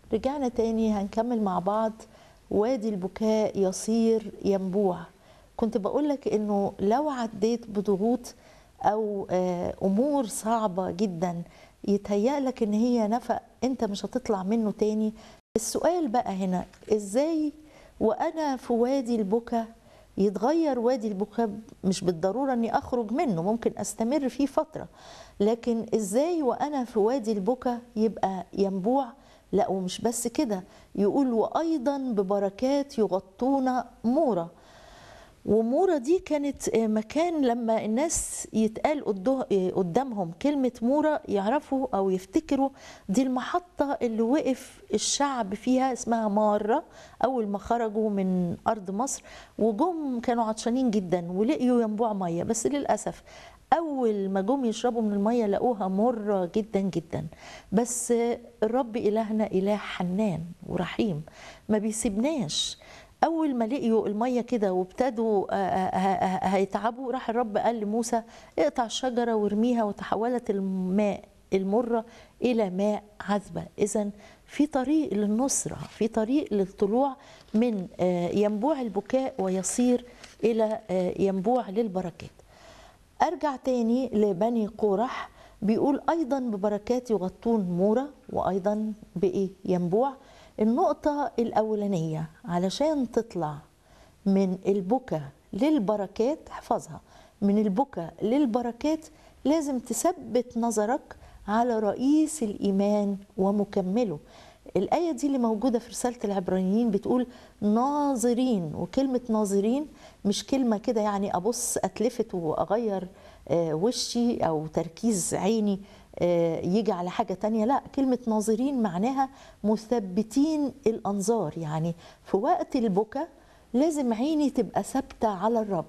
رجعنا تاني هنكمل مع بعض وادي البكاء يصير ينبوع كنت بقولك انه لو عديت بضغوط او آه، امور صعبة جدا يتهيألك ان هي نفق انت مش هتطلع منه تاني السؤال بقى هنا ازاي وانا في وادي البكا يتغير وادي البكا مش بالضرورة اني اخرج منه ممكن استمر فيه فترة لكن ازاي وانا في وادي البكا يبقى ينبوع لا ومش بس كده يقول وايضا ببركات يغطون مورة ومورة دي كانت مكان لما الناس يتقال قده- قدامهم كلمة مورة يعرفوا أو يفتكروا دي المحطة اللي وقف الشعب فيها اسمها مارة أول ما خرجوا من أرض مصر وجم كانوا عطشانين جدا ولقيوا ينبوع مية بس للأسف أول ما جم يشربوا من المية لقوها مرة جدا جدا بس الرب إلهنا إله حنان ورحيم ما بيسيبناش اول ما لقيوا الميه كده وابتدوا آه، آه، آه، هيتعبوا راح الرب قال لموسى اقطع الشجره وارميها وتحولت الماء المره الى ماء عذبه اذا في طريق للنصره في طريق للطلوع من آه، ينبوع البكاء ويصير الى آه، ينبوع للبركات ارجع تاني لبني قورح بيقول ايضا ببركات يغطون مورة وايضا بايه ينبوع النقطة الاولانية علشان تطلع من البكا للبركات احفظها من البكا للبركات لازم تثبت نظرك على رئيس الايمان ومكمله الآية دي اللي موجودة في رسالة العبرانيين بتقول ناظرين وكلمة ناظرين مش كلمة كده يعني أبص أتلفت وأغير آه، وشي أو تركيز عيني آه، يجي على حاجة تانية لا كلمة ناظرين معناها مثبتين الأنظار يعني في وقت البكا لازم عيني تبقى ثابتة على الرب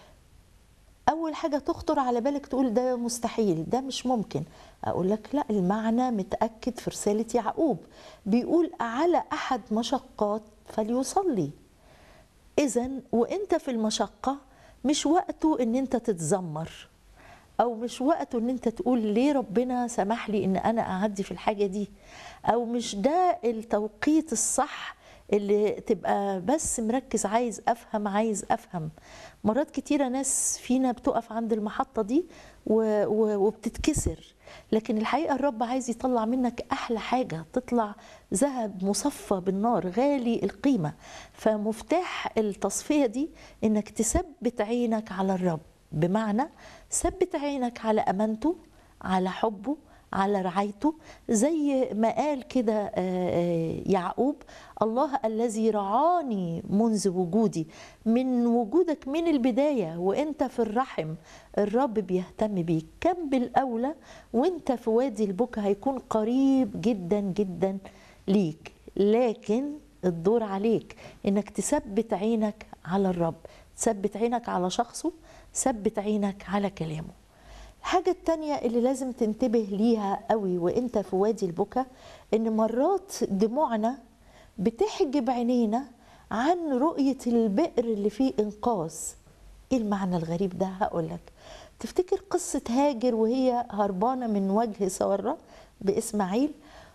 اول حاجه تخطر على بالك تقول ده مستحيل ده مش ممكن اقول لك لا المعنى متاكد في رساله يعقوب بيقول على احد مشقات فليصلي اذا وانت في المشقه مش وقته ان انت تتذمر او مش وقته ان انت تقول ليه ربنا سمح لي ان انا اعدي في الحاجه دي او مش ده التوقيت الصح اللي تبقى بس مركز عايز افهم عايز افهم مرات كتيرة ناس فينا بتقف عند المحطة دي و- و- وبتتكسر لكن الحقيقة الرب عايز يطلع منك أحلى حاجة تطلع ذهب مصفى بالنار غالي القيمة فمفتاح التصفية دي إنك تثبت عينك على الرب بمعنى ثبت عينك على أمانته على حبه على رعايته زي ما قال كده آه، آه، يعقوب الله الذي رعاني منذ وجودي من وجودك من البداية وانت في الرحم الرب بيهتم بيك كم بالأولى وانت في وادي البكا هيكون قريب جدا جدا ليك لكن الدور عليك انك تثبت عينك على الرب تثبت عينك على شخصه ثبت عينك على كلامه الحاجة التانية اللي لازم تنتبه ليها قوي وانت في وادي البكا ان مرات دموعنا بتحجب عينينا عن رؤية البئر اللي فيه انقاذ ايه المعنى الغريب ده هقولك تفتكر قصة هاجر وهي هربانة من وجه سارة بإسماعيل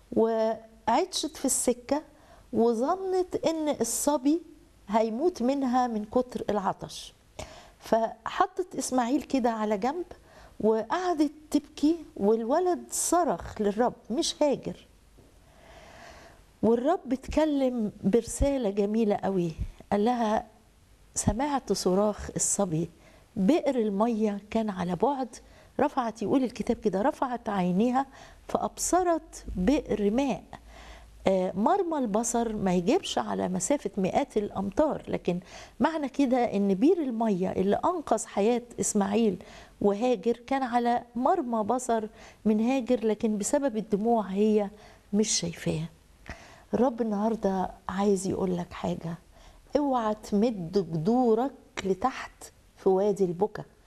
وعطشت في السكة وظنت ان الصبي هيموت منها من كتر العطش فحطت اسماعيل كده على جنب وقعدت تبكي والولد صرخ للرب مش هاجر والرب اتكلم برسالة جميلة قوي قال لها سمعت صراخ الصبي بئر المية كان على بعد رفعت يقول الكتاب كده رفعت عينيها فأبصرت بئر ماء آه، مرمى البصر ما يجيبش على مسافة مئات الأمتار لكن معنى كده إن بير المية اللي أنقذ حياة إسماعيل وهاجر كان على مرمى بصر من هاجر لكن بسبب الدموع هي مش شايفاه الرب النهاردة عايز يقول لك حاجة اوعى تمد جذورك لتحت في وادي البكا